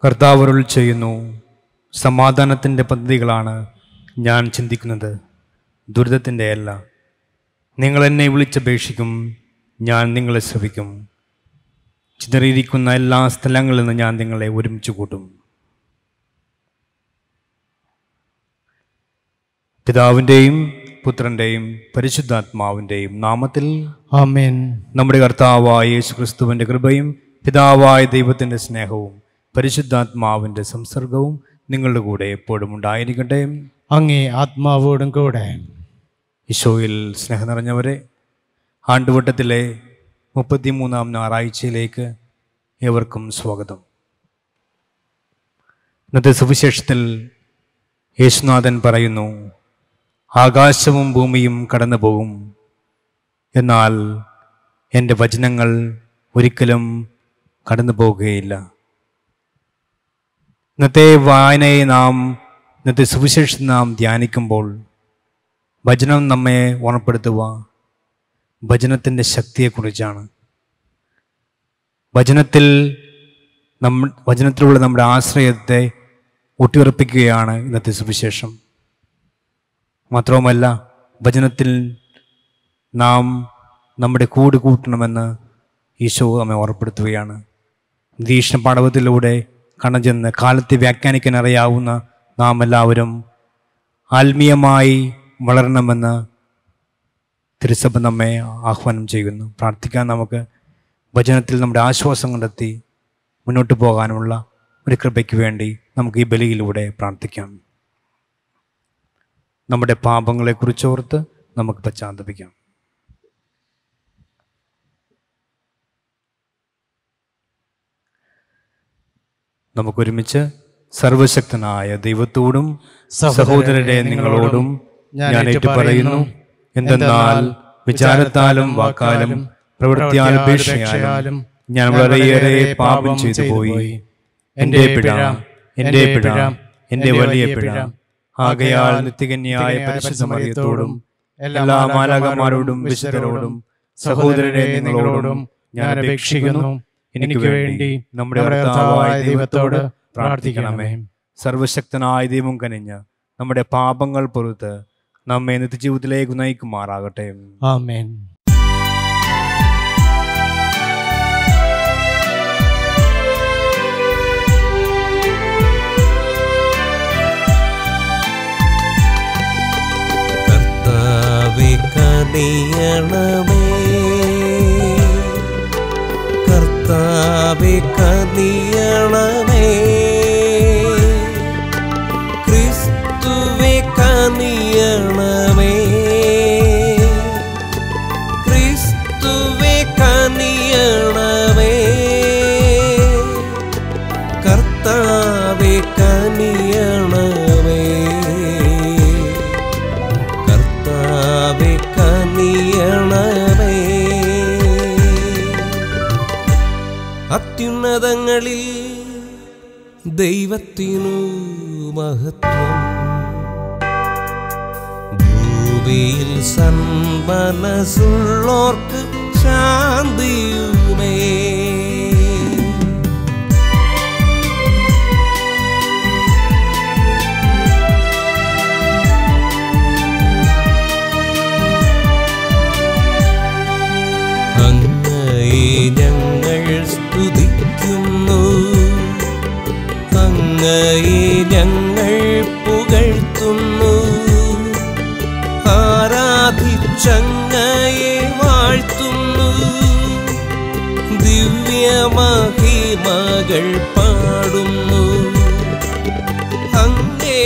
കർത്താവരുൾ ചെയ്യുന്നു സമാധാനത്തിൻ്റെ പദ്ധതികളാണ് ഞാൻ ചിന്തിക്കുന്നത് ദുരിതത്തിൻ്റെ അല്ല നിങ്ങൾ എന്നെ വിളിച്ചപേക്ഷിക്കും ഞാൻ നിങ്ങളെ ശ്രവിക്കും ചിതറിയിരിക്കുന്ന എല്ലാ സ്ഥലങ്ങളിൽ നിന്ന് ഞാൻ നിങ്ങളെ ഒരുമിച്ച് കൂട്ടും പിതാവിൻ്റെയും പുത്രൻ്റെയും പരിശുദ്ധാത്മാവിൻ്റെയും നാമത്തിൽ ആമേൻ നമ്മുടെ കർത്താവായ യേശു ക്രിസ്തുവിൻ്റെ കൃപയും പിതാവായ ദൈവത്തിൻ്റെ സ്നേഹവും പരിശുദ്ധാത്മാവിൻ്റെ സംസർഗവും നിങ്ങളുടെ കൂടെ എപ്പോഴും ഉണ്ടായിരിക്കട്ടെ അങ്ങേ ആത്മാവോടും കൂടെ ഈശോയിൽ സ്നേഹം നിറഞ്ഞവരെ ആണ്ടുവട്ടത്തിലെ മുപ്പത്തിമൂന്നാം ഞായറാഴ്ചയിലേക്ക് ഏവർക്കും സ്വാഗതം ഇന്നത്തെ സുവിശേഷത്തിൽ യേശുനാഥൻ പറയുന്നു ആകാശവും ഭൂമിയും കടന്നു പോകും എന്നാൽ എൻ്റെ വചനങ്ങൾ ഒരിക്കലും കടന്നു പോകുകയില്ല ഇന്നത്തെ വായനയെ നാം ഇന്നത്തെ സുവിശേഷം നാം ധ്യാനിക്കുമ്പോൾ വചനം നമ്മെ ഓർമ്മപ്പെടുത്തുക വചനത്തിൻ്റെ ശക്തിയെക്കുറിച്ചാണ് വചനത്തിൽ നമ്മ വചനത്തിലുള്ള നമ്മുടെ ആശ്രയത്തെ ഊട്ടിയുറപ്പിക്കുകയാണ് ഇന്നത്തെ സുവിശേഷം മാത്രവുമല്ല വചനത്തിൽ നാം നമ്മുടെ കൂട് കൂട്ടണമെന്ന് ഈശോ നമ്മെ ഓർമ്മപ്പെടുത്തുകയാണ് നിരീക്ഷണ പാഠവത്തിലൂടെ കണചെന്ന് കാലത്തെ വ്യാഖ്യാനിക്കാൻ അറിയാവുന്ന നാം എല്ലാവരും ആത്മീയമായി വളരണമെന്ന് തിരുസഭ നമ്മെ ആഹ്വാനം ചെയ്യുന്നു പ്രാർത്ഥിക്കാൻ നമുക്ക് വചനത്തിൽ നമ്മുടെ ആശ്വാസം കണ്ടെത്തി മുന്നോട്ട് പോകാനുള്ള ഒരു കൃപയ്ക്ക് വേണ്ടി നമുക്ക് ഈ ബലിയിലൂടെ പ്രാർത്ഥിക്കാം നമ്മുടെ പാപങ്ങളെക്കുറിച്ചോർത്ത് നമുക്ക് പശ്ചാത്തപിക്കാം നമുക്കൊരുമിച്ച് സർവശക്തനായ ദൈവത്തോടും സഹോദരരെ നിങ്ങളോടും ഞാൻ ഏറ്റു പറയുന്നു എന്തെന്നാൽ വിചാരത്താലും വാക്കാലും പ്രവൃത്തിയാലും ഉപേക്ഷയാലും ഞാൻ വളരെയേറെ പാപം ചെയ്തു പോയി എന്റെ പിഴ എന്റെ പിഴ എന്റെ വലിയ പിഴ ആകയാൽ നിത്യകന്യായ പരിശുദ്ധമറിയത്തോടും എല്ലാ മാലാകന്മാരോടും വിശുദ്ധരോടും സഹോദരരെ നിങ്ങളോടും ഞാൻ അപേക്ഷിക്കുന്നു എനിക്ക് വേണ്ടി നമ്മുടെ കർത്താവായ ദൈവത്തോട് പ്രാർത്ഥിക്കണമേ സർവശക്തനായ ദൈവം കനിഞ്ഞ് നമ്മുടെ പാപങ്ങൾ പൊറുത്ത് നമ്മെ നിത്യജീവിതത്തിലേക്ക് നയിക്കുമാറാകട്ടെ ആമേൻ കർത്താവെ കനിയണമേ കർത്താവെ കനിയണമേ ക്രിസ്തുവെ കനിയണമേ ക്രിസ്തുവെ കനിയണമേ കർത്താവെ കനിയണമേ കർത്താവെ കനിയണമേ അത്യുന്നതങ്ങളിൽ ദൈവത്തിനു മഹത്വം ഭൂമിയിൽ സന്മനസുള്ളോർക്ക് ശാന്തിയുമേ അങ്ങയെ ഞങ്ങൾ സ്തുതിക്കുന്നു അങ്ങയെ ഞങ്ങൾ പുകഴ്ത്തുന്നു ആരാധിച്ചങ്ങയെ വാഴ്ത്തുന്നു ദിവ്യമഹിമകൾ പാടുന്നു അങ്ങേ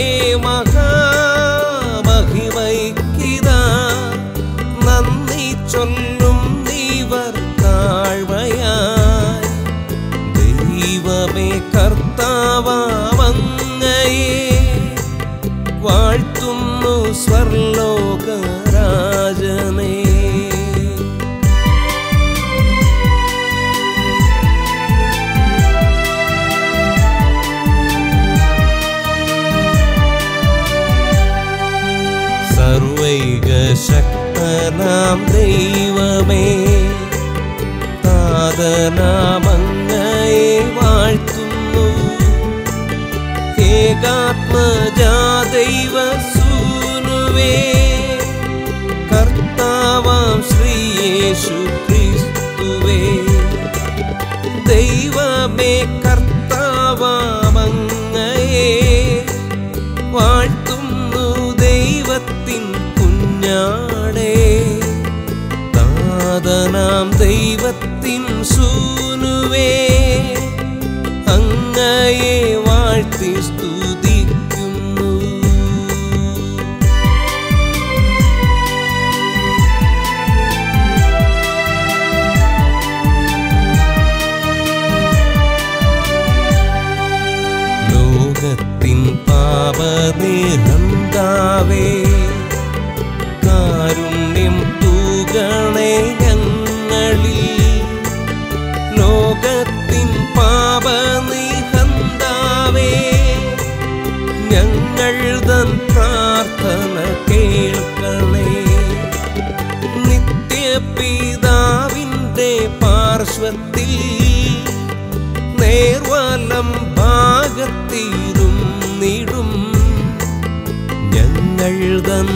മഹാമഹിമൈക്കിതാ നന്ദി ചൊല്ലും നീവർ താഴ്വയായി ദൈവമേ കർത്താവങ്ങയെ വാഴ്ത്തുന്നു സ്വർലോകരാജനേ സർവൈക ശക്തനാം ദൈവമേ താതനാമങ്ങയെ വാഴ്ത്തുന്നു ഏകാത്മജാ ദൈവ സൂനുവേ കർത്താവാം ശ്രീയേശു ക്രിസ്തുവേ ദൈവമേ കർത്താവാമങ്ങയെ വാഴ്ത്തുന്നു ദൈവത്തിൻ കുഞ്ഞാടേ താതനാം ദൈവത്തിൻ സൂനുവേ അങ്ങയെ വാഴ്ത്തി സ്തുതിക്കുന്നു ലോകത്തിൻ പാപനിഹന്താവേ കാരുണ്യം തൂകണേ ഞങ്ങളിൽ ലോകത്തിൻ പാപനിഹന്താവേ ഞങ്ങൾ തൻ പ്രാർത്ഥന കേൾക്കണേ നിത്യപിതാവിൻ്റെ പാർശ്വത്തിൽ നേർവലം ഭാഗത്തിരുന്നിടും ഞങ്ങൾ തൻ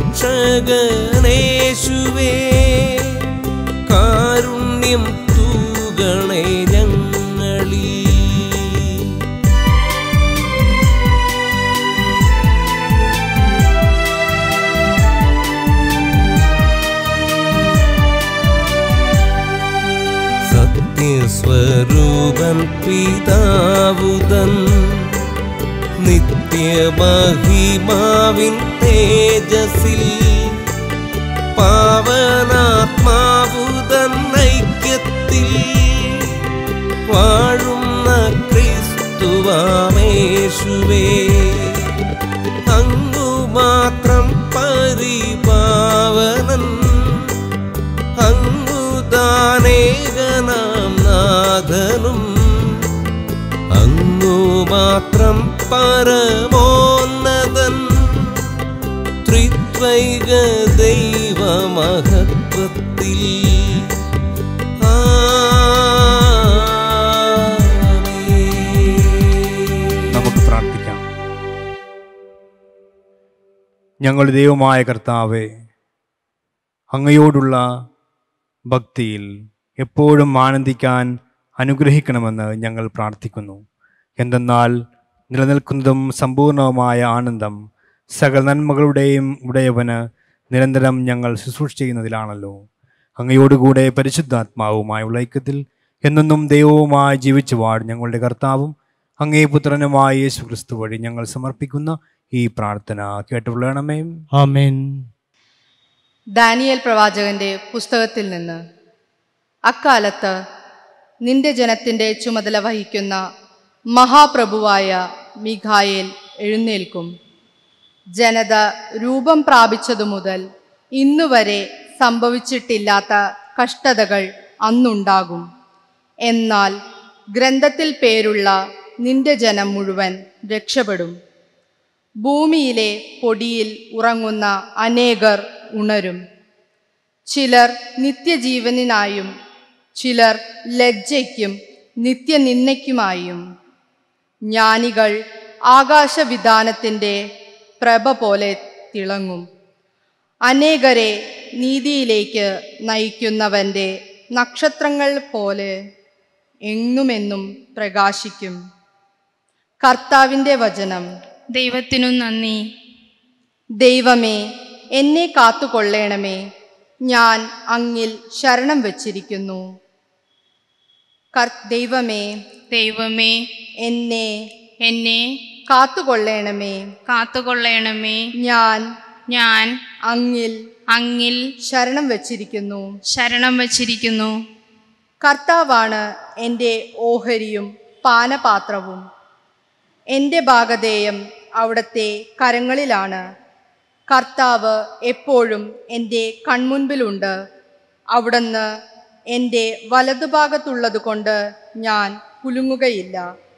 രക്ഷകനേശുവേ കാരുണ്യം തൂകണേ ഞങ്ങളിൽ സത്യസ്വരൂപൻ പിതാവുതൻ നിത്യമഹിമാവിൻ തേജസിൽ പാവനാത്മാവുതൻ ഐക്യത്തിൽ വാഴുന്ന ക്രിസ്തുവാമേശുവേ അങ്ങു മാത്രം പരിപാവനൻ അങ്ങുദാനേകനാം നാഥനും അങ്ങു മാത്രം പരമോന്നതൻ ത്രിത്വൈക ദൈവമഹത്വത്തിൽ ആമേൻ. നമുക്ക് പ്രാർത്ഥിക്കാം ഞങ്ങളുടെ ദൈവമായ കർത്താവെ അങ്ങയോടുള്ള ഭക്തിയിൽ എപ്പോഴും ആനന്ദിക്കാൻ അനുഗ്രഹിക്കണമെന്ന് ഞങ്ങൾ പ്രാർത്ഥിക്കുന്നു എന്തെന്നാൽ നിലനിൽക്കുന്നതും സമ്പൂർണവുമായ ആനന്ദം സകല നന്മകളുടെയും ഉടയവന് നിരന്തരം ഞങ്ങൾ ശുശ്രൂഷ ചെയ്യുന്നതിലാണല്ലോ അങ്ങയോടുകൂടെ പരിശുദ്ധാത്മാവുമായുള്ള ഐക്യത്തിൽ എന്നെന്നും ദൈവവുമായി ജീവിച്ചു വാട് ഞങ്ങളുടെ കർത്താവും അങ്ങേ പുത്രനുമായ യേശു ക്രിസ്തു വഴി ഞങ്ങൾ സമർപ്പിക്കുന്ന ഈ പ്രാർത്ഥന കേട്ടുകൊള്ളണമേ ആമേൻ ദാനിയേൽ പ്രവാചകന്റെ പുസ്തകത്തിൽ നിന്ന് അക്കാലത്ത് നിന്റെ ജനത്തിൻ്റെ ചുമതല വഹിക്കുന്ന മഹാപ്രഭുവായ മിഖായേൽ എഴുന്നേൽക്കും ജനത രൂപം പ്രാപിച്ചതു മുതൽ ഇന്നുവരെ സംഭവിച്ചിട്ടില്ലാത്ത കഷ്ടതകൾ അന്നുണ്ടാകും എന്നാൽ ഗ്രന്ഥത്തിൽ പേരുള്ള നിന്റെ ജനം മുഴുവൻ രക്ഷപ്പെടും ഭൂമിയിലെ പൊടിയിൽ ഉറങ്ങുന്ന അനേകർ ഉണരും ചിലർ നിത്യജീവനിനായും ചിലർ ലജ്ജയ്ക്കും നിത്യനിന്ദയ്ക്കുമായും ജ്ഞാനികൾ ആകാശവിധാനത്തിൻ്റെ പ്രഭ പോലെ തിളങ്ങും അനേകരെ നീതിയിലേക്ക് നയിക്കുന്നവൻ്റെ നക്ഷത്രങ്ങൾ പോലെ എങ്ങുമെന്നും പ്രകാശിക്കും കർത്താവിൻ്റെ വചനം ദൈവത്തിനു നന്ദി ദൈവമേ എന്നെ കാത്തുകൊള്ളേണമേ ഞാൻ അങ്ങിൽ ശരണം വച്ചിരിക്കുന്നു കർ ദൈവമേ ദൈവമേ എന്നെ എന്നെ കാത്തുകൊള്ളേണമേ കാത്തുകൊള്ളണമേ ഞാൻ ഞാൻ അങ്ങിൽ അങ്ങിൽ ശരണം വച്ചിരിക്കുന്നു ശരണം വച്ചിരിക്കുന്നു കർത്താവാണ് എൻ്റെ ഓഹരിയും പാനപാത്രവും എൻ്റെ ഭാഗധേയം അവിടുത്തെ കരങ്ങളിലാണ് കർത്താവ് എപ്പോഴും എൻ്റെ കൺമുൻപിലുണ്ട് അവിടുന്ന് എൻ്റെ വലതുഭാഗത്തുള്ളത് കൊണ്ട് ഞാൻ കുലുങ്ങുകയില്ല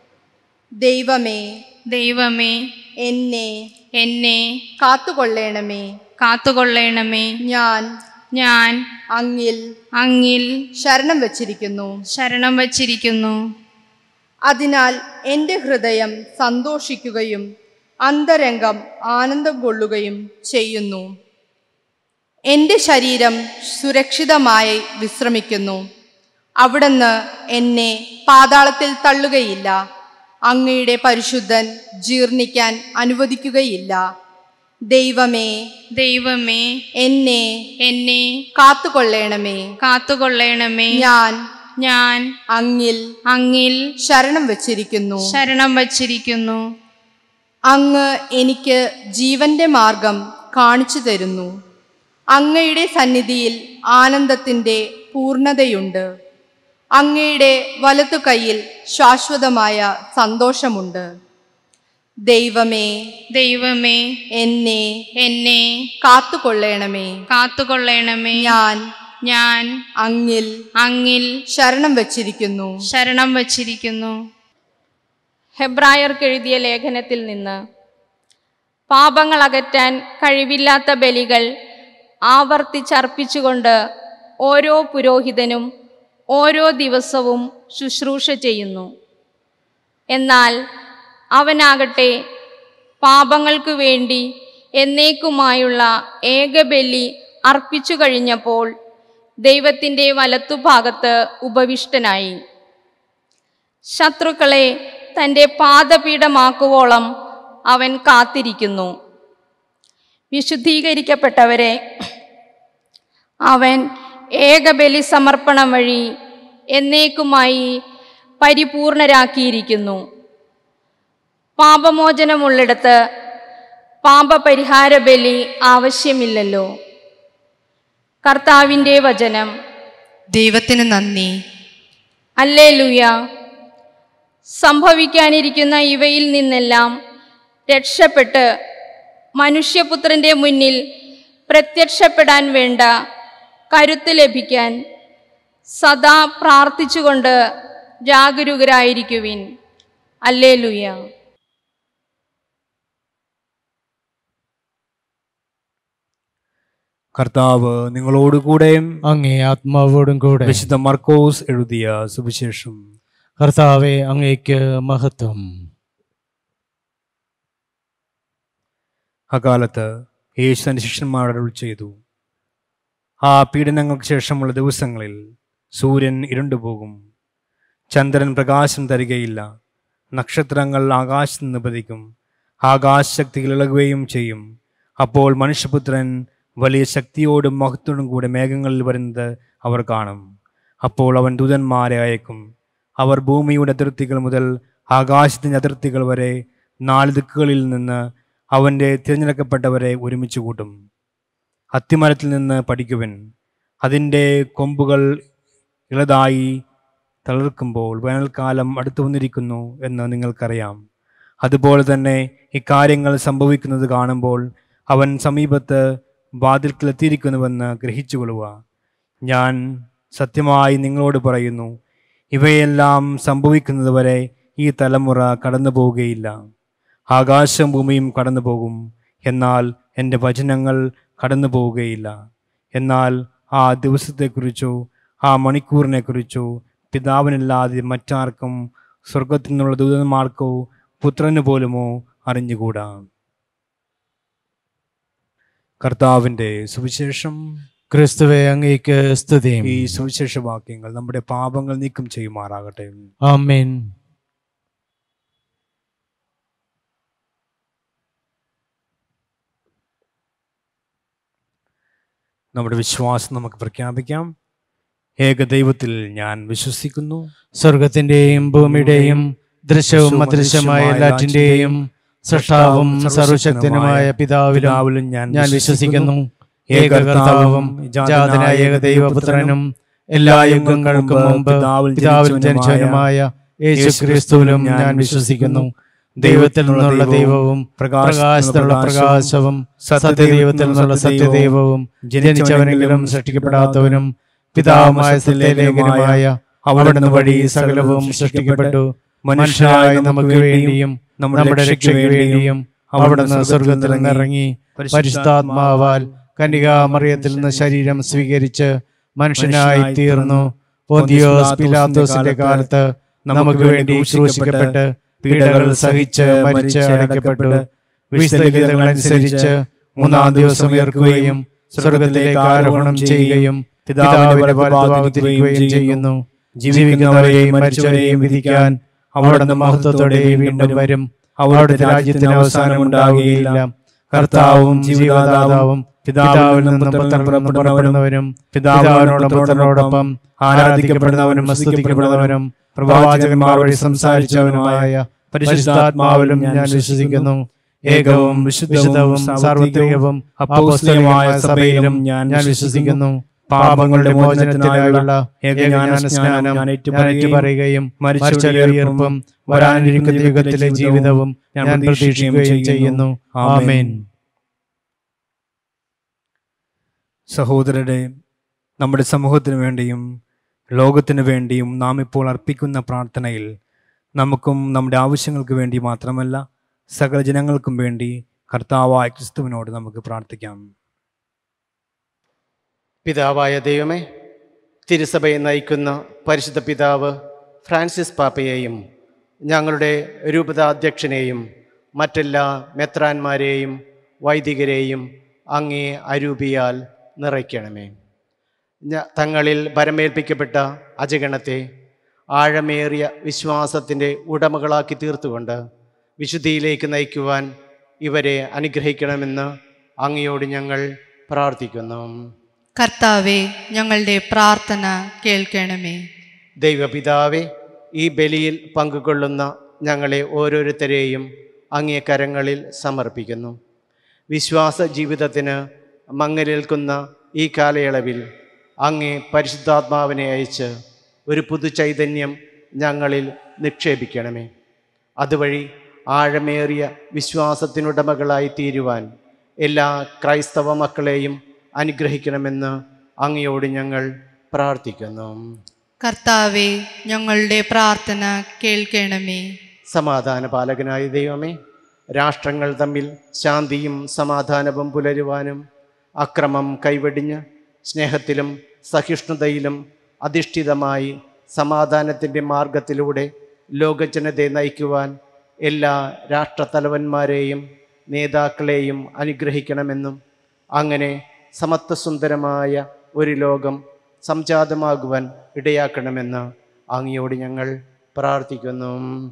ദൈവമേ ദൈവമേ എന്നെ എന്നെ കാത്തുകൊള്ളേണമേ കാത്തുകൊള്ളണമേ ഞാൻ ഞാൻ അങ്ങിൽ അങ്ങിൽ ശരണം വച്ചിരിക്കുന്നു ശരണം വച്ചിരിക്കുന്നു അതിനാൽ എൻ്റെ ഹൃദയം സന്തോഷിക്കുകയും അന്തരംഗം ആനന്ദം കൊള്ളുകയും ചെയ്യുന്നു എൻ്റെ ശരീരം സുരക്ഷിതമായി വിശ്രമിക്കുന്നു അവിടുന്ന് എന്നെ പാതാളത്തിൽ തള്ളുകയില്ല അങ്ങയുടെ പരിശുദ്ധൻ ജീർണിക്കാൻ അനുവദിക്കുകയില്ല ദൈവമേ ദൈവമേ എന്നെ എന്നെ കാത്തുകൊള്ളേണമേ കാത്തുകൊള്ളണമേ ഞാൻ ഞാൻ അങ്ങിൽ അങ്ങിൽ ശരണം വച്ചിരിക്കുന്നു ശരണം വച്ചിരിക്കുന്നു അങ്ങ് എനിക്ക് ജീവന്റെ മാർഗം കാണിച്ചു തരുന്നു അങ്ങയുടെ സന്നിധിയിൽ ആനന്ദത്തിൻ്റെ പൂർണ്ണതയുണ്ട് അങ്ങയുടെ വലത്തു കൈയിൽ ശാശ്വതമായ സന്തോഷമുണ്ട് ദൈവമേ ദൈവമേ എന്നെ എന്നെ കാത്തുകൊള്ളേണമേ കാത്തുകൊള്ളണമേ ഞാൻ ഞാൻ അങ്ങിൽ അങ്ങിൽ ശരണം വച്ചിരിക്കുന്നു ശരണം വച്ചിരിക്കുന്നു ഹെബ്രായർക്ക് എഴുതിയ ലേഖനത്തിൽ നിന്ന് പാപങ്ങൾ അകറ്റാൻ കഴിവില്ലാത്ത ബലികൾ ആവർത്തിച്ചർപ്പിച്ചുകൊണ്ട് ഓരോ പുരോഹിതനും ഓരോ ദിവസവും ശുശ്രൂഷ ചെയ്യുന്നു എന്നാൽ അവനാകട്ടെ പാപങ്ങൾക്ക് വേണ്ടി എന്നേക്കുമായുള്ള ഏകബലി അർപ്പിച്ചു കഴിഞ്ഞപ്പോൾ ദൈവത്തിൻ്റെ വലത്തുഭാഗത്ത് ഉപവിഷ്ടനായി ശത്രുക്കളെ തൻ്റെ പാദപീഠമാക്കുവോളം അവൻ കാത്തിരിക്കുന്നു വിശുദ്ധീകരിക്കപ്പെട്ടവരെ അവൻ ഏകബലി സമർപ്പണം വഴി എന്നേക്കുമായി പരിപൂർണരാക്കിയിരിക്കുന്നു പാപമോചനമുള്ളിടത്ത് പാപപരിഹാര ബലി ആവശ്യമില്ലല്ലോ കർത്താവിൻ്റെ വചനം ദൈവത്തിന് നന്ദി അല്ലേ സംഭവിക്കാനിരിക്കുന്ന ഇവയിൽ നിന്നെല്ലാം രക്ഷപ്പെട്ട് മനുഷ്യപുത്രൻ്റെ മുന്നിൽ പ്രത്യക്ഷപ്പെടാൻ വേണ്ട കരുത്ത് ലഭിക്കാൻ സദാ പ്രാർത്ഥിച്ചുകൊണ്ട് ജാഗരൂകരായിരിക്കുവിൻ അല്ലേ കർത്താവ് നിങ്ങളോടുകൂടെ അങ്ങേ ആത്മാവോടും കൂടെ വിശുദ്ധ മർക്കോസ് എഴുതിയ സുവിശേഷം കർത്താവെ അങ്ങേക്ക് മഹത്വം അക്കാലത്ത് യേശു തന്റെ ശിഷ്യന്മാരോട് അരുൾ ചെയ്തു ആ പീഡനങ്ങൾക്ക് ശേഷമുള്ള ദിവസങ്ങളിൽ സൂര്യൻ ഇരുണ്ടുപോകും ചന്ദ്രൻ പ്രകാശം തരികയില്ല നക്ഷത്രങ്ങൾ ആകാശത്ത് നിന്ന് പതിക്കും ആകാശശക്തികൾ ഇളകുകയും ചെയ്യും അപ്പോൾ മനുഷ്യപുത്രൻ വലിയ ശക്തിയോടും മഹത്വത്തോടും കൂടെ മേഘങ്ങളിൽ വരുന്നത് അവർ കാണും അപ്പോൾ അവൻ ദൂതന്മാരെ അയക്കും അവർ ഭൂമിയുടെ അതിർത്തികൾ മുതൽ ആകാശത്തിൻ്റെ അതിർത്തികൾ വരെ നാല് ദിക്കുകളിൽ നിന്ന് അവൻ്റെ തിരഞ്ഞെടുക്കപ്പെട്ടവരെ ഒരുമിച്ച് കൂട്ടും അത്തിമരത്തിൽ നിന്ന് പഠിക്കുവൻ അതിൻ്റെ കൊമ്പുകൾ ഇളതായി തളിർക്കുമ്പോൾ വേനൽക്കാലം അടുത്തു വന്നിരിക്കുന്നു എന്ന് നിങ്ങൾക്കറിയാം അതുപോലെ തന്നെ ഇക്കാര്യങ്ങൾ സംഭവിക്കുന്നത് കാണുമ്പോൾ അവൻ സമീപത്ത് വാതിൽക്കിലെത്തിയിരിക്കുന്നുവെന്ന് ഗ്രഹിച്ചുകൊള്ളുക ഞാൻ സത്യമായി നിങ്ങളോട് പറയുന്നു ഇവയെല്ലാം സംഭവിക്കുന്നതുവരെ ഈ തലമുറ കടന്നു പോവുകയില്ല ആകാശം ഭൂമിയും കടന്നു പോകും എന്നാൽ എൻ്റെ വചനങ്ങൾ കടന്നു പോവുകയില്ല എന്നാൽ ആ ദിവസത്തെക്കുറിച്ചോ ആ മണിക്കൂറിനെക്കുറിച്ചോ പിതാവിനല്ലാതെ മറ്റാർക്കും സ്വർഗത്തിൽ നിന്നുള്ള ദൂതന്മാർക്കോ പുത്രന് പോലുമോ അറിഞ്ഞുകൂടാ കർത്താവിൻ്റെ സുവിശേഷം ക്രിസ്തുവെ അങ്ങേക്ക് സ്തുതിയും ഈ സുവിശേഷ വാക്യങ്ങൾ നമ്മുടെ പാപങ്ങൾ നീക്കം ചെയ്യുമാറാകട്ടെ ആമേൻ നമ്മുടെ വിശ്വാസം നമുക്ക് പ്രഖ്യാപിക്കാം ഏകദൈവത്തിൽ ഞാൻ വിശ്വസിക്കുന്നു സ്വർഗത്തിന്റെയും ഭൂമിയുടെയും ദൃശ്യവും അദൃശ്യമായ എല്ലാറ്റിന്റെയും സൃഷ്ടാവും സർവശക്തനുമായ പിതാവിലും പിതാവിലും ഞാൻ ഞാൻ വിശ്വസിക്കുന്നു ഏകകർത്താവും ജാതനായ ഏകദൈവപുത്രനും എല്ലാ യുഗങ്ങൾക്കും മുമ്പ് പിതാവിൽ ജനിച്ചവനുമായ യേശു ക്രിസ്തുവിലും ഞാൻ വിശ്വസിക്കുന്നു ദൈവത്തിൽ നിന്നുള്ള ദൈവവും പ്രകാശത്തിലുള്ള പ്രകാശവും സത്യദൈവത്തിൽ നിന്നുള്ള സത്യദൈവവും ജനിച്ചവനെങ്കിലും സൃഷ്ടിക്കപ്പെടാത്തവനും പിതാവുമായ സത്യലേഖനമായ അവിടുന്ന് വഴി സകലവും സൃഷ്ടിക്കപ്പെട്ടു മനുഷ്യരായ നമുക്ക് വേണ്ടിയും നമ്മുടെ രക്ഷയ്ക്ക് വേണ്ടിയും അവിടുന്ന് സ്വർഗത്തിൽ നിന്നിറങ്ങി പരിശുദ്ധാത്മാവാൽ കന്യകാമറിയത്തിൽ നിന്ന് ശരീരം സ്വീകരിച്ച് മനുഷ്യനായി തീർന്നു പോന്തിയോസ് പിലാത്തോസിന്റെ കാലത്ത് നമുക്ക് വേണ്ടി ക്രൂശിക്കപ്പെട്ട് പീഡകൾ സഹിച്ച് മരിച്ച് അടയ്ക്കപ്പെട്ടു വിശുദ്ധഗീതങ്ങളനുസരിച്ച് മൂന്നാം ദിവസം ഉയർക്കുകയും സ്വർഗത്തിലേക്ക് ആരോഹണം ചെയ്യുകയും പിതാവിന്റെ വലതുഭാഗത്തിരിക്കുകയും ചെയ്യുന്നു ജീവിക്കുന്നവരെയും മരിച്ചവരെയും വിധിക്കാൻ അവിടുന്ന് മഹത്വത്തോടെ വീണ്ടും വരും അവിടുത്തെ രാജ്യത്തിന് അവസാനം ഉണ്ടാകുകയില്ല കർത്താവും ജീവദാതാവും പിതാവിൽ നിന്നും പുത്രൻ പുറപ്പെടുന്നവനും പിതാവിനോടും പുത്രനോടൊപ്പം ആരാധിക്കപ്പെടുന്നവനും സ്തുതിക്കപ്പെടുന്നവനും പ്രവാചകന്മാർ വഴി സംസാരിച്ചവനുമായ പരിശുദ്ധാത്മാവിലും ഞാൻ വിശ്വസിക്കുന്നു ഏകവും വിശുദ്ധവും സാർവത്രികവും അപ്പോസ്തലികമായ സഭയിലും ഞാൻ വിശ്വസിക്കുന്നു പാപങ്ങളുടെ മോചനത്തിനായുള്ള ഏകജ്ഞാന സ്നാനം ഞാൻ ഏറ്റുപറയുകയും മരിച്ചവരുടെ ഉയർപ്പും വരാനിരിക്കുന്ന യുഗത്തിലെ ജീവിതവും ഞാൻ പ്രതീക്ഷിക്കുകയും ചെയ്യുന്നു ആമേൻ സഹോദരരെ നമ്മുടെ സമൂഹത്തിന് വേണ്ടിയും ലോകത്തിന് വേണ്ടിയും നാം ഇപ്പോൾ അർപ്പിക്കുന്ന പ്രാർത്ഥനയിൽ നമുക്കും നമ്മുടെ ആവശ്യങ്ങൾക്ക് വേണ്ടി മാത്രമല്ല സകല ജനങ്ങൾക്കും വേണ്ടി കർത്താവായ ക്രിസ്തുവിനോട് നമുക്ക് പ്രാർത്ഥിക്കാം പിതാവായ ദൈവമേ തിരുസഭയെ നയിക്കുന്ന പരിശുദ്ധ പിതാവ് ഫ്രാൻസിസ് പാപ്പയെയും ഞങ്ങളുടെ രൂപതാധ്യക്ഷനെയും മറ്റെല്ലാ മെത്രാന്മാരെയും വൈദികരെയും അങ്ങേ അരൂപിയാൽ നിറയ്ക്കണമേ ഞ- തങ്ങളിൽ ഭരമേൽപ്പിക്കപ്പെട്ട അജഗണത്തെ ആഴമേറിയ വിശ്വാസത്തിൻ്റെ ഉടമകളാക്കി തീർത്തുകൊണ്ട് വിശുദ്ധിയിലേക്ക് നയിക്കുവാൻ ഇവരെ അനുഗ്രഹിക്കണമെന്ന് അങ്ങയോട് ഞങ്ങൾ പ്രാർത്ഥിക്കുന്നു കർത്താവെ ഞങ്ങളുടെ പ്രാർത്ഥന കേൾക്കണമേ ദൈവപിതാവെ ഈ ബലിയിൽ പങ്കുകൊള്ളുന്ന ഞങ്ങളെ ഓരോരുത്തരെയും അങ്ങേ കരങ്ങളിൽ സമർപ്പിക്കുന്നു വിശ്വാസ ജീവിതത്തിന് മങ്ങലേൽക്കുന്ന ഈ കാലയളവിൽ അങ്ങേ പരിശുദ്ധാത്മാവിനെ അയച്ച് ഒരു പുതു ചൈതന്യം ഞങ്ങളിൽ നിക്ഷേപിക്കണമേ അതുവഴി ആഴമേറിയ വിശ്വാസത്തിനുടമകളായി തീരുവാൻ എല്ലാ ക്രൈസ്തവ മക്കളെയും അനുഗ്രഹിക്കണമെന്ന് അങ്ങയോട് ഞങ്ങൾ പ്രാർത്ഥിക്കുന്നു കർത്താവെ ഞങ്ങളുടെ പ്രാർത്ഥന കേൾക്കണമേ സമാധാന പാലകനായ ദൈവമേ രാഷ്ട്രങ്ങൾ തമ്മിൽ ശാന്തിയും സമാധാനവും പുലരുവാനും അക്രമം കൈവെടിഞ്ഞ് സ്നേഹത്തിലും സഹിഷ്ണുതയിലും അധിഷ്ഠിതമായി സമാധാനത്തിൻ്റെ മാർഗത്തിലൂടെ ലോകജനതയെ നയിക്കുവാൻ എല്ലാ രാഷ്ട്രത്തലവന്മാരെയും നേതാക്കളെയും അനുഗ്രഹിക്കണമെന്നും അങ്ങനെ സമത്വസുന്ദരമായ ഒരു ലോകം സംജാതമാകുവാൻ ഇടയാക്കണമെന്ന് അങ്ങയോട് ഞങ്ങൾ പ്രാർത്ഥിക്കുന്നു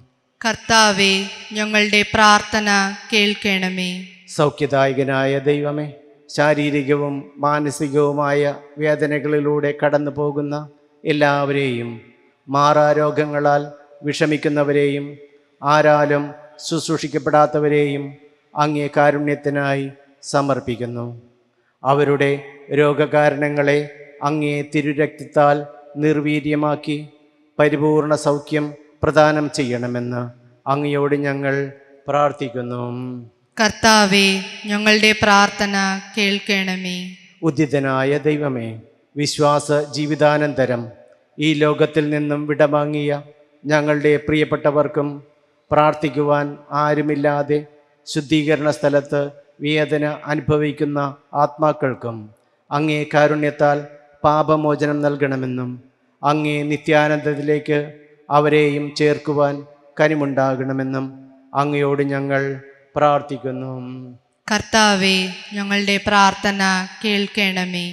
കർത്താവെ ഞങ്ങളുടെ പ്രാർത്ഥന കേൾക്കണമേ സൗഖ്യദായകനായ ദൈവമേ ശാരീരികവും മാനസികവുമായ വേദനകളിലൂടെ കടന്നു പോകുന്ന എല്ലാവരെയും മാറാരോഗങ്ങളാൽ വിഷമിക്കുന്നവരെയും ആരാലും ശുശ്രൂഷിക്കപ്പെടാത്തവരെയും അങ്ങേ കാരുണ്യത്തിനായി സമർപ്പിക്കുന്നു അവരുടെ രോഗകാരണങ്ങളെ അങ്ങേ തിരുരക്തത്താൽ നിർവീര്യമാക്കി പരിപൂർണ സൗഖ്യം പ്രദാനം ചെയ്യണമെന്ന് അങ്ങയോട് ഞങ്ങൾ പ്രാർത്ഥിക്കുന്നു കർത്താവെ ഞങ്ങളുടെ പ്രാർത്ഥന കേൾക്കണമേ ഉദിതനായ ദൈവമേ വിശ്വാസ ജീവിതാനന്തരം ഈ ലോകത്തിൽ നിന്നും വിടവാങ്ങിയ ഞങ്ങളുടെ പ്രിയപ്പെട്ടവർക്കും പ്രാർത്ഥിക്കുവാൻ ആരുമില്ലാതെ ശുദ്ധീകരണ സ്ഥലത്ത് വേദന അനുഭവിക്കുന്ന ആത്മാക്കൾക്കും അങ്ങേ കാരുണ്യത്താൽ പാപമോചനം നൽകണമെന്നും അങ്ങേ നിത്യാനന്ദത്തിലേക്ക് അവരെയും ചേർക്കുവാൻ കനിമുണ്ടാകണമെന്നും അങ്ങയോട് ഞങ്ങൾ പ്രാർത്ഥിക്കുന്നു കർത്താവെ ഞങ്ങളുടെ പ്രാർത്ഥന കേൾക്കണമേ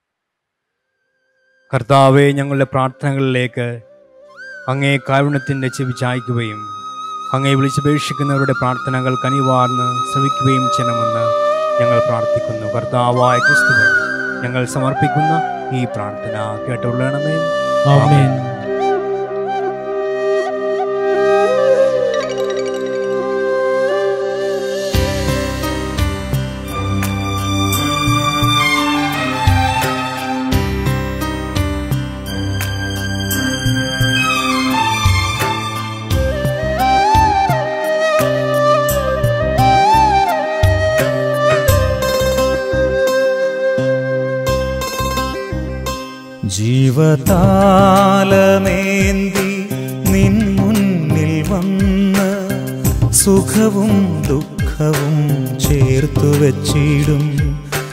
കർത്താവെ ഞങ്ങളുടെ പ്രാർത്ഥനകളിലേക്ക് അങ്ങേ കാരുണ്യത്തിൻ്റെ ചെവി ചായ്ക്കുകയും അങ്ങേ വിളിച്ചപേക്ഷിക്കുന്നവരുടെ പ്രാർത്ഥനകൾ കനിവാർന്ന് ശ്രവിക്കുകയും ചെയ്യണമെന്ന് ഞങ്ങൾ പ്രാർത്ഥിക്കുന്നു കർത്താവായ ക്രിസ്തു വഴി ഞങ്ങൾ സമർപ്പിക്കുന്ന ഈ പ്രാർത്ഥന കേട്ടുള്ളണമേ ആമേൻ ജീവതാലമേന്തി നിൻ മുന്നിൽ വന്ന് സുഖവും ദുഃഖവും ചേർത്തു വച്ചിടും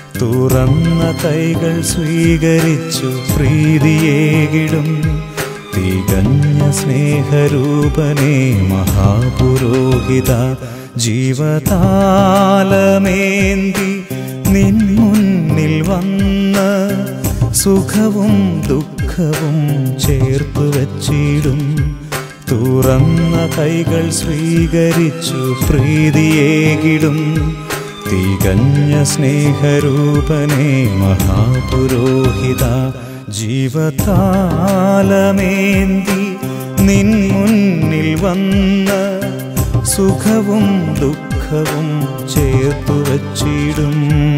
തുറന്ന കൈകൾ സ്വീകരിച്ചു പ്രീതിയേകിടും തികഞ്ഞ സ്നേഹരൂപനേ മഹാപുരോഹിത ജീവതാലമേന്തി നിൻ മുന്നിൽ വന്ന് സുഖവും ദുഃഖവും ചേർത്തു വച്ചിടും തുറന്ന കൈകൾ സ്വീകരിച്ചു പ്രീതിയേകിടും തികഞ്ഞ സ്നേഹരൂപനേ മഹാപുരോഹിത ജീവതാലമേന്തി നിൻ മുന്നിൽ വന്ന് സുഖവും ദുഃഖവും ചേർത്തു വച്ചിടും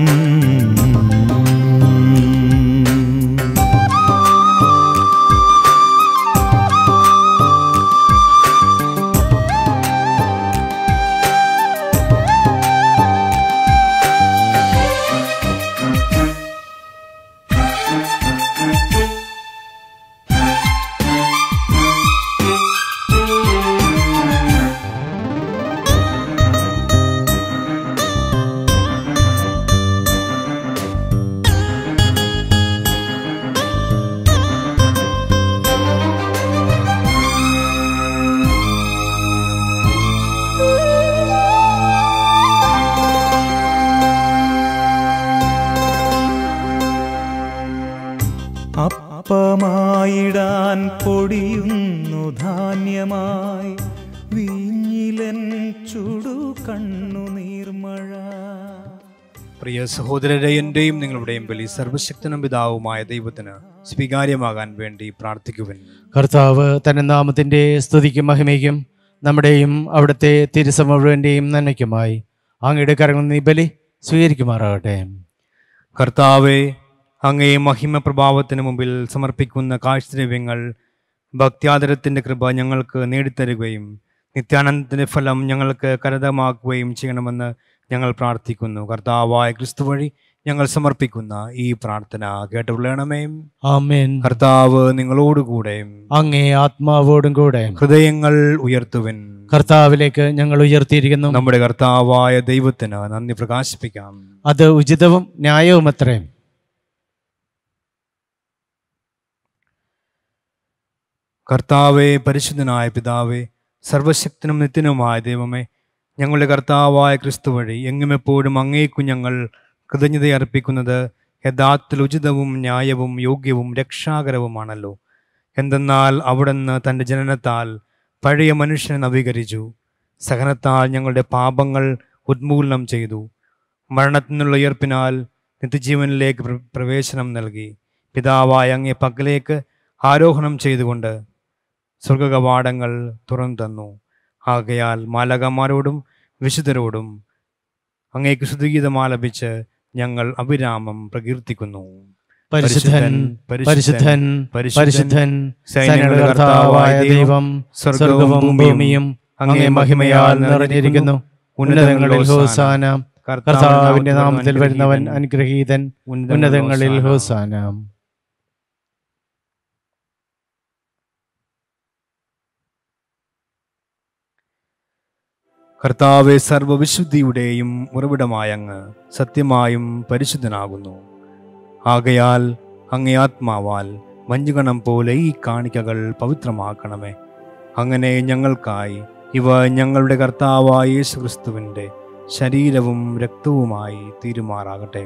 അപ്പമായിടാൻ പൊടിയുന്നു ധാന്യമായി വീഞ്ഞിലൻ ചുടു കണ്ണു നീർമഴ പ്രിയ സഹോദരരെ എൻ്റെയും നിങ്ങളുടെയും ബലി സർവശക്തനും പിതാവുമായ ദൈവത്തിന് സ്വീകാര്യമാകാൻ വേണ്ടി പ്രാർത്ഥിക്കുവൻ കർത്താവ് തന്റെ നാമത്തിന്റെ സ്തുതിക്കും മഹിമയ്ക്കും നമ്മുടെയും അവിടുത്തെ തിരുസഭ മുഴുവൻ്റെയും നന്മയ്ക്കുമായി അങ്ങയുടെ കരങ്ങൾ നീ ബലി സ്വീകരിക്കുമാറാകട്ടെ കർത്താവെ അങ്ങേ മഹിമ പ്രഭാവത്തിന് മുമ്പിൽ സമർപ്പിക്കുന്ന കാഴ്ചദ്രവ്യങ്ങൾ ഭക്ത്യാദരത്തിൻ്റെ കൃപ ഞങ്ങൾക്ക് നേടിത്തരുകയും നിത്യാനന്ദത്തിൻ്റെ ഫലം ഞങ്ങൾക്ക് കരതമാക്കുകയും ചെയ്യണമെന്ന് ഞങ്ങൾ പ്രാർത്ഥിക്കുന്നു കർത്താവായ ക്രിസ്തു വഴി ഞങ്ങൾ സമർപ്പിക്കുന്ന ഈ പ്രാർത്ഥന കേട്ടുള്ളണമേ ആമേൻ കർത്താവ് നിങ്ങളോടുകൂടെ അങ്ങേ ആത്മാവോടും കൂടെ ഹൃദയങ്ങൾ ഉയർത്തുവൻ കർത്താവിലേക്ക് ഞങ്ങൾ ഉയർത്തിയിരിക്കുന്നു നമ്മുടെ കർത്താവായ ദൈവത്തിന് നന്ദി പ്രകാശിപ്പിക്കാം അത് ഉചിതവും ന്യായവും അത്രേ കർത്താവെ പരിശുദ്ധനായ പിതാവേ സർവശക്തനും നിത്യനുമായ ദൈവമേ ഞങ്ങളുടെ കർത്താവായ ക്രിസ്തു വഴി എങ്ങും എപ്പോഴും അങ്ങേക്കു ഞങ്ങൾ കൃതജ്ഞത അർപ്പിക്കുന്നത് യഥാർത്ഥത്തിൽ ഉചിതവും ന്യായവും യോഗ്യവും രക്ഷാകരവുമാണല്ലോ എന്തെന്നാൽ അവിടുന്ന് തൻ്റെ ജനനത്താൽ പഴയ മനുഷ്യനെ നവീകരിച്ചു സഹനത്താൽ ഞങ്ങളുടെ പാപങ്ങൾ ഉന്മൂലനം ചെയ്തു മരണത്തിൽ നിന്നുള്ള ഉയർപ്പിനാൽ നിത്യജീവനിലേക്ക് പ്ര- പ്രവേശനം നൽകി പിതാവായ അങ്ങേ പക്കലേക്ക് ആരോഹണം ചെയ്തുകൊണ്ട് സ്വർഗകവാടങ്ങൾ തുറന്നു തന്നു ആകയാൽ മാലകന്മാരോടും വിശുദ്ധരോടും അങ്ങേക്ക് സ്തുതിഗീതം ആലപിച്ച് ഞങ്ങൾ അവിരാമം പ്രകീർത്തിക്കുന്നു പരിശുദ്ധൻ പരിശുദ്ധൻ പരിശുദ്ധൻ, പരിശുദ്ധൻ സൈന്യങ്ങളുടെ സൈന്യങ്ങളുടെ കർത്താവായ ദൈവം സ്വർഗവും ഭൂമിയും അങ്ങേ മഹിമയാൽ നിറഞ്ഞിരിക്കുന്നു ഉന്നതങ്ങളിൽ ഹോസാന കർത്താവിന്റെ നാമത്തിൽ വരുന്നവൻ അനുഗ്രഹീതൻ ഉന്നതങ്ങളിൽ ഹോസാന കർത്താവെ സർവവിശുദ്ധിയുടെയും ഉറവിടമായ അങ്ങ് സത്യമായും പരിശുദ്ധനാകുന്നു ആകയാൽ അങ്ങേ ആത്മാവാൽ മഞ്ഞുകണം പോലെ ഈ കാണിക്കകൾ പവിത്രമാക്കണമേ അങ്ങനെ ഞങ്ങൾക്കായി ഇവ ഞങ്ങളുടെ കർത്താവായ യേശു ക്രിസ്തുവിൻ്റെ ശരീരവും രക്തവുമായി തീരുമാറാകട്ടെ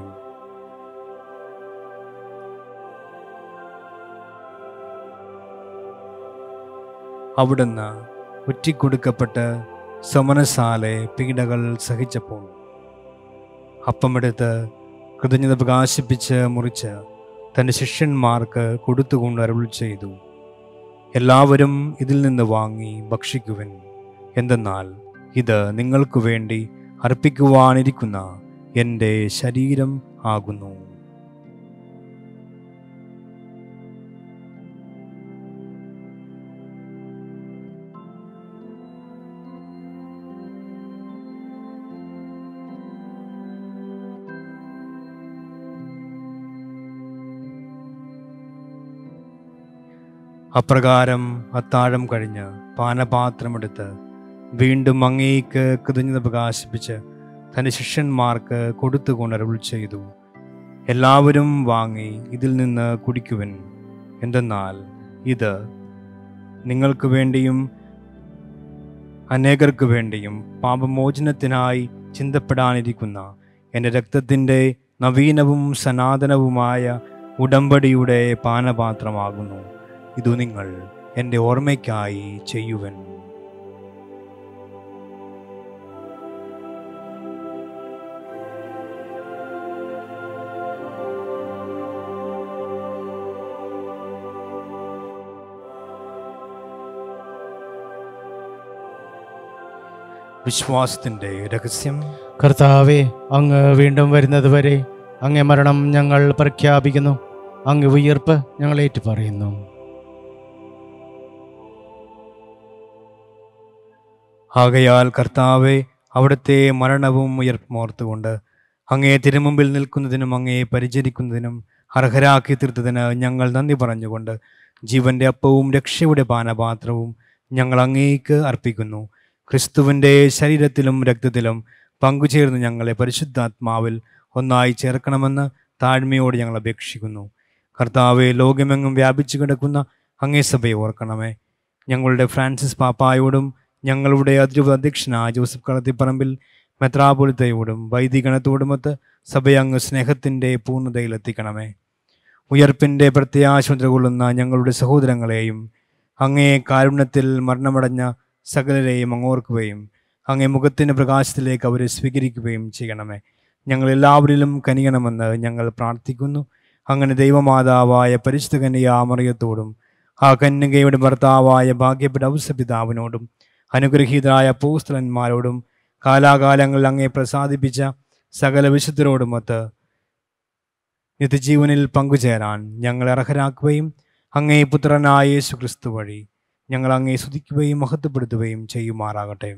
അവിടുന്ന് ഒറ്റിക്കൊടുക്കപ്പെട്ട് സമനസാലെ പീഡകൾ സഹിച്ചപ്പോൾ അപ്പമെടുത്ത് കൃതജ്ഞത പ്രകാശിപ്പിച്ച് മുറിച്ച് തൻ്റെ ശിഷ്യന്മാർക്ക് കൊടുത്തുകൊണ്ട് അരുൾ ചെയ്തു എല്ലാവരും ഇതിൽ നിന്ന് വാങ്ങി ഭക്ഷിക്കുവൻ എന്തെന്നാൽ ഇത് നിങ്ങൾക്കു വേണ്ടി അർപ്പിക്കുവാനിരിക്കുന്ന എൻ്റെ ശരീരം ആകുന്നു അപ്രകാരം അത്താഴം കഴിഞ്ഞ് പാനപാത്രമെടുത്ത് വീണ്ടും അങ്ങേക്ക് കൃതജ്ഞത പ്രകാശിപ്പിച്ച് തൻ്റെ ശിഷ്യന്മാർക്ക് കൊടുത്തുകൊണ്ട് അരുൾ ചെയ്തു എല്ലാവരും വാങ്ങി ഇതിൽ നിന്ന് കുടിക്കുവൻ എന്തെന്നാൽ ഇത് നിങ്ങൾക്ക് വേണ്ടിയും അനേകർക്ക് വേണ്ടിയും പാപമോചനത്തിനായി ചിന്തപ്പെടാനിരിക്കുന്ന എൻ്റെ രക്തത്തിൻ്റെ നവീനവും സനാതനവുമായ ഉടമ്പടിയുടെ പാനപാത്രമാകുന്നു ഇതു നിങ്ങൾ എൻ്റെ ഓർമ്മയ്ക്കായി ചെയ്യുവൻ വിശ്വാസത്തിൻ്റെ രഹസ്യം കർത്താവെ അങ്ങ് വീണ്ടും വരുന്നത് വരെ അങ്ങേ മരണം ഞങ്ങൾ പ്രഖ്യാപിക്കുന്നു അങ്ങ് ഉയർപ്പ് ഞങ്ങൾ ഏറ്റുപറയുന്നു ആകയാൽ കർത്താവെ അവിടുത്തെ മരണവും ഉയർപ്പുമോർത്തുകൊണ്ട് അങ്ങയെ തിരുമുമ്പിൽ നിൽക്കുന്നതിനും അങ്ങയെ പരിചരിക്കുന്നതിനും അർഹരാക്കി തീർത്തതിന് ഞങ്ങൾ നന്ദി പറഞ്ഞുകൊണ്ട് ജീവന്റെ അപ്പവും രക്ഷയുടെ പാനപാത്രവും ഞങ്ങൾ അങ്ങേക്ക് അർപ്പിക്കുന്നു ക്രിസ്തുവിൻ്റെ ശരീരത്തിലും രക്തത്തിലും പങ്കുചേർന്ന് ഞങ്ങളെ പരിശുദ്ധാത്മാവിൽ ഒന്നായി ചേർക്കണമെന്ന് താഴ്മയോട് ഞങ്ങൾ അപേക്ഷിക്കുന്നു കർത്താവെ ലോകമെങ്ങും വ്യാപിച്ചു കിടക്കുന്ന അങ്ങേ സഭയെ ഓർക്കണമേ ഞങ്ങളുടെ ഫ്രാൻസിസ് പാപ്പായോടും ഞങ്ങളുടെ അതിരൂപ അധ്യക്ഷനായ ജോസഫ് കളത്തിപ്പറമ്പിൽ മെത്രാപൊലിത്തയോടും വൈദികണത്തോടുമൊത്ത് സഭയെ അങ്ങ് സ്നേഹത്തിൻ്റെ പൂർണ്ണതയിലെത്തിക്കണമേ ഉയർപ്പിൻ്റെ പ്രത്യാശുദ്ര കൊള്ളുന്ന ഞങ്ങളുടെ സഹോദരങ്ങളെയും അങ്ങേ കാരുണ്യത്തിൽ മരണമടഞ്ഞ സകലരെയും അങ്ങോർക്കുകയും അങ്ങേ മുഖത്തിൻ്റെ പ്രകാശത്തിലേക്ക് അവരെ സ്വീകരിക്കുകയും ചെയ്യണമേ ഞങ്ങൾ എല്ലാവരിലും കനിയണമെന്ന് ഞങ്ങൾ പ്രാർത്ഥിക്കുന്നു അങ്ങനെ ദൈവമാതാവായ പരിശുദ്ധ കന്യാമറിയത്തോടും ആ കന്യകയുടെ ഭർത്താവായ ഭാഗ്യപ്പെട്ട ഔസപിതാവിനോടും അനുഗ്രഹീതരായ പൂസ്തലന്മാരോടും കാലാകാലങ്ങളിൽ അങ്ങേ പ്രസാദിപ്പിച്ച സകല വിശുദ്ധരോടുമൊത്ത് നിത്യജീവനിൽ പങ്കുചേരാൻ ഞങ്ങളെ അർഹരാക്കുകയും അങ്ങേ പുത്രനായ യേശു ക്രിസ്തു വഴി ഞങ്ങൾ അങ്ങേ സ്തുതിക്കുകയും മഹത്വപ്പെടുത്തുകയും ചെയ്യുമാറാകട്ടെ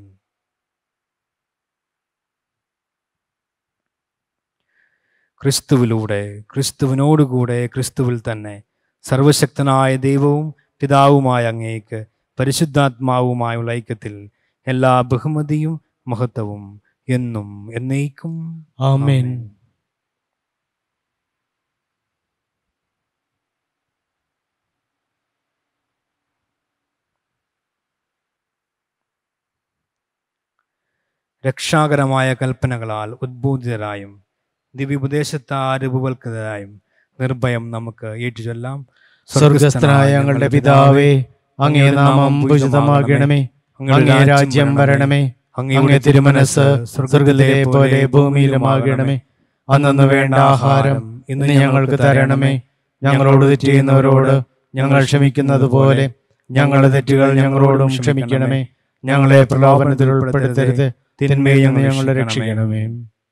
ക്രിസ്തുവിലൂടെ ക്രിസ്തുവിനോടുകൂടെ ക്രിസ്തുവിൽ തന്നെ സർവശക്തനായ ദൈവവും പിതാവുമായ അങ്ങേക്ക് പരിശുദ്ധാത്മാവുമായുള്ള ഐക്യത്തിൽ എല്ലാ ബഹുമതിയും മഹത്വവും എന്നും എന്നേക്കും ആമേൻ രക്ഷാകരമായ കൽപ്പനകളാൽ ഉദ്ബോധിതരായും ദിവ്യോപദേശത്താൽ രൂപവൽക്കൃതരായും നിർഭയം നമുക്ക് ഏറ്റുചൊല്ലാം സ്വർഗസ്ഥനായ ഞങ്ങളുടെ പിതാവേ അങ്ങേ നാമം പൂജിതമാകണമേ അങ്ങേ രാജ്യം വരണമേ അങ്ങേ തിരുമനസ് സ്വർഗത്തിലെ പോലെ ഭൂമിയിലുമാകണമേ അന്നു വേണ്ട ആഹാരം ഇന്ന് ഞങ്ങൾക്ക് തരണമേ ഞങ്ങളോട് തെറ്റ് ചെയ്യുന്നവരോട് ഞങ്ങൾ ക്ഷമിക്കുന്നത് പോലെ ഞങ്ങളുടെ തെറ്റുകൾ ഞങ്ങളോടും ക്ഷമിക്കണമേ ഞങ്ങളെ പ്രലോഭനത്തിൽ ഉൾപ്പെടുത്തരുത് തിന്മയിൽ നിന്ന് ഞങ്ങളെ രക്ഷിക്കണമേ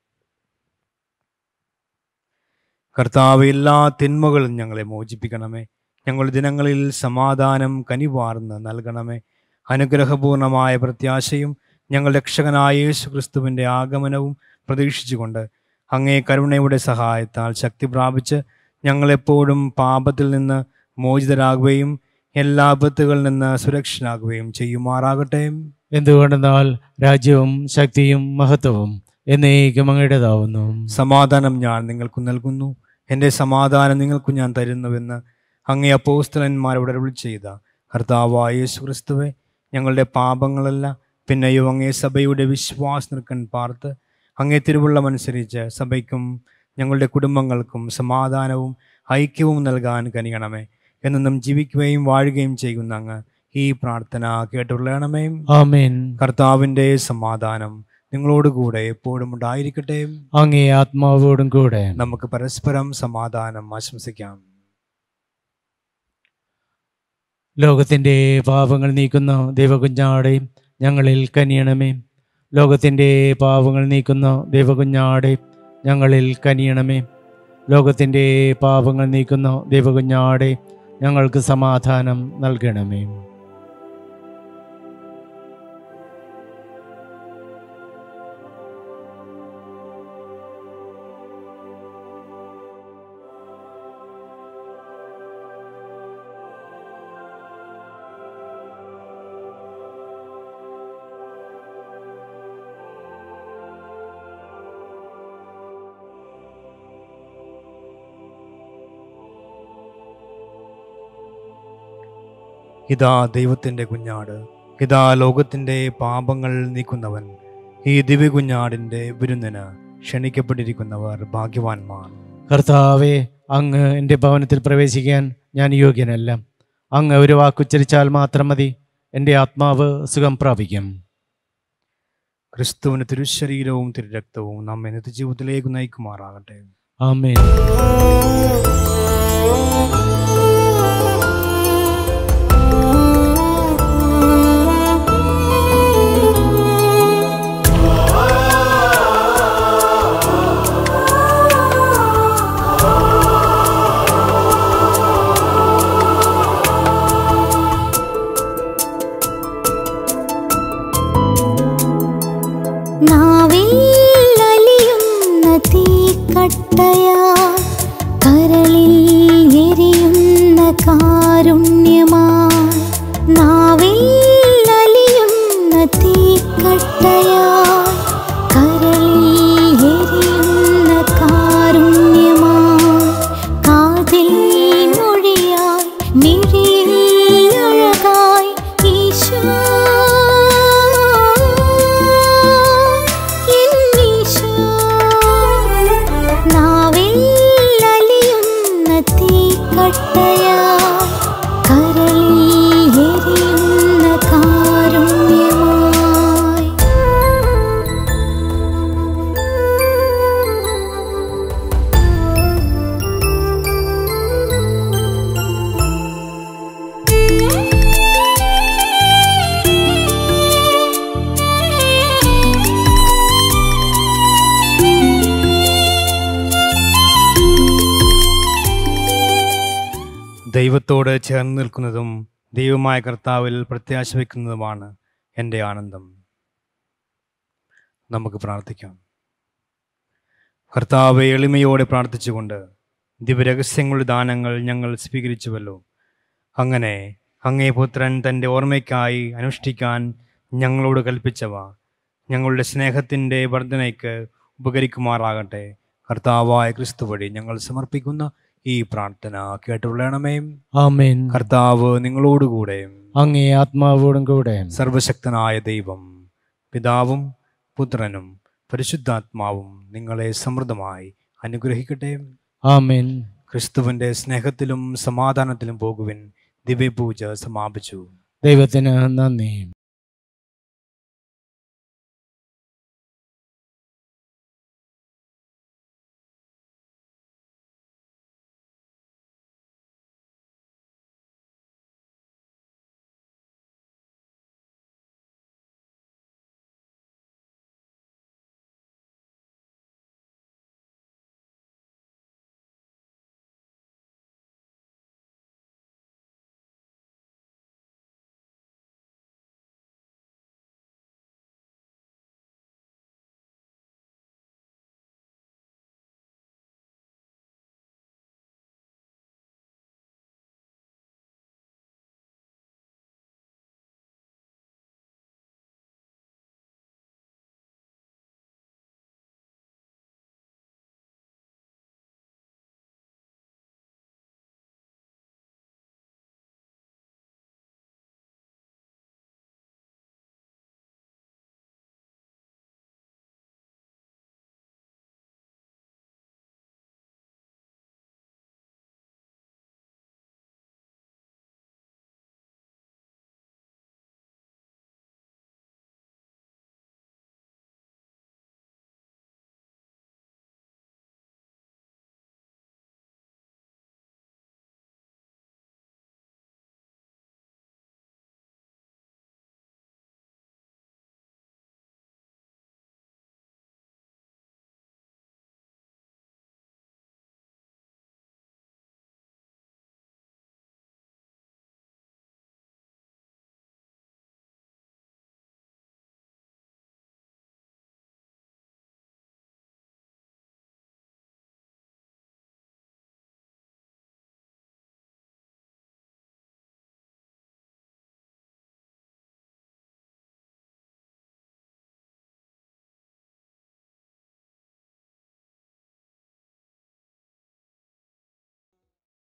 കർത്താവ് എല്ലാ തിന്മകളും ഞങ്ങളെ മോചിപ്പിക്കണമേ ഞങ്ങളുടെ ദിനങ്ങളിൽ സമാധാനം കനിവാർന്ന് നൽകണമേ അനുഗ്രഹപൂർണമായ പ്രത്യാശയും ഞങ്ങൾ രക്ഷകനായ യേശു ക്രിസ്തുവിൻ്റെ ആഗമനവും പ്രതീക്ഷിച്ചുകൊണ്ട് അങ്ങേ കരുണയുടെ സഹായത്താൽ ശക്തി പ്രാപിച്ച് ഞങ്ങളെപ്പോഴും പാപത്തിൽ നിന്ന് മോചിതരാകുകയും എല്ലാ ആപത്തുകളിൽ നിന്ന് സുരക്ഷിതരാകുകയും ചെയ്യുമാറാകട്ടെ എന്തുകൊണ്ടെന്നാൽ രാജ്യവും ശക്തിയും മഹത്വവും എന്നേക്കും അങ്ങയുടേതാവുന്നു സമാധാനം ഞാൻ നിങ്ങൾക്ക് നൽകുന്നു എൻ്റെ സമാധാനം നിങ്ങൾക്ക് ഞാൻ തരുന്നുവെന്ന് അങ്ങേ അപ്പോസ്തലന്മാരോട് അരുളി ചെയ്ത കർത്താവായ യേശു ക്രിസ്തുവെ ഞങ്ങളുടെ പാപങ്ങളല്ല പിന്നെയോ അങ്ങേ സഭയുടെ വിശ്വാസ നിൽക്കൻ പാർത്ത് അങ്ങേ തിരുവുള്ളമനുസരിച്ച് സഭയ്ക്കും ഞങ്ങളുടെ കുടുംബങ്ങൾക്കും സമാധാനവും ഐക്യവും നൽകാൻ കനിയണമേ എന്നും ജീവിക്കുകയും വാഴുകയും ചെയ്യുന്ന അങ്ങ് ഈ പ്രാർത്ഥന കേട്ടുള്ളണമേ ആമേൻ കർത്താവിൻ്റെ സമാധാനം നിങ്ങളോടുകൂടെ എപ്പോഴും ഉണ്ടായിരിക്കട്ടെ അങ്ങേ ആത്മാവോടും കൂടെ നമുക്ക് പരസ്പരം സമാധാനം ആശംസിക്കാം ലോകത്തിൻ്റെ പാപങ്ങൾ നീക്കുന്ന ദൈവകുഞ്ഞാടെ ഞങ്ങളിൽ കനിയണമേ ലോകത്തിൻ്റെ പാപങ്ങൾ നീക്കുന്ന ദൈവകുഞ്ഞാടെ ഞങ്ങളിൽ കനിയണമേ ലോകത്തിൻ്റെ പാപങ്ങൾ നീക്കുന്ന ദൈവകുഞ്ഞാടെ ഞങ്ങൾക്ക് സമാധാനം നൽകണമേ ഇതാ ദൈവത്തിൻ്റെ കുഞ്ഞാട് ഇതാ ലോകത്തിൻ്റെ പാപങ്ങൾ നീക്കുന്നവൻ ഈ ദിവ്യ കുഞ്ഞാടിൻ്റെ വിരുന്നിന് ക്ഷണിക്കപ്പെട്ടിരിക്കുന്നവർ ഭാഗ്യവാന്മാർ കർത്താവെ അങ്ങ് എൻ്റെ ഭവനത്തിൽ പ്രവേശിക്കാൻ ഞാൻ യോഗ്യനല്ല അങ്ങ് ഒരു വാക്കുച്ചരിച്ചാൽ മാത്രം മതി എൻ്റെ ആത്മാവ് സുഖം പ്രാപിക്കും ക്രിസ്തുവിന് തിരുശരീരവും തിരുരക്തവും നമ്മെ നിത്യജീവിതത്തിലേക്ക് നയിക്കുമാറാകട്ടെ ആമേൻ നാവിൽ അലിയുന്ന തീക്കട്ടയാ കരളിൽ എരിയുന്ന കാരുണ്യമായി നാവിൽ അലിയുന്ന തീക്കട്ടയാ കരളിൽ എരിയുന്ന കാരുണ്യമായി കാതിൽ മൊഴിയായി മിഴിയിൽ അഴകായി ഈശോ എന്നീശോ നാവിൽ അലിയുന്ന തീക്കട്ടയാ കരളിൽ എരിയുന്ന കാരുണ്യമായി ദൈവത്തോട് ചേർന്ന് നിൽക്കുന്നതും ദൈവമായ കർത്താവിൽ പ്രത്യാശ വയ്ക്കുന്നതുമാണ് എൻ്റെ ആനന്ദം നമുക്ക് പ്രാർത്ഥിക്കാം കർത്താവ് എളിമയോടെ പ്രാർത്ഥിച്ചുകൊണ്ട് ദിവ്യരഹസ്യങ്ങളുടെ ദാനങ്ങൾ ഞങ്ങൾ സ്വീകരിച്ചുവല്ലോ അങ്ങനെ അങ്ങേ പുത്രൻ തൻ്റെ ഓർമ്മയ്ക്കായി അനുഷ്ഠിക്കാൻ ഞങ്ങളോട് കൽപ്പിച്ചവ ഞങ്ങളുടെ സ്നേഹത്തിൻ്റെ വർധനയ്ക്ക് ഉപകരിക്കുമാറാകട്ടെ കർത്താവായ ക്രിസ്തു വഴി ഞങ്ങൾ സമർപ്പിക്കുന്ന ഈ പ്രാർത്ഥന കേട്ടുള്ളണമേ ആമേൻ കർത്താവ് നിങ്ങളോടുകൂടെ അങ്ങേ ആത്മാവോടും കൂടെ സർവശക്തനായ ദൈവം പിതാവും പുത്രനും പരിശുദ്ധാത്മാവും നിങ്ങളെ സമൃദ്ധമായി അനുഗ്രഹിക്കട്ടെ ആമേൻ ക്രിസ്തുവിന്റെ സ്നേഹത്തിലും സമാധാനത്തിലും പോകുവിൻ ദിവ്യപൂജ സമാപിച്ചു ദൈവത്തിന് നന്ദി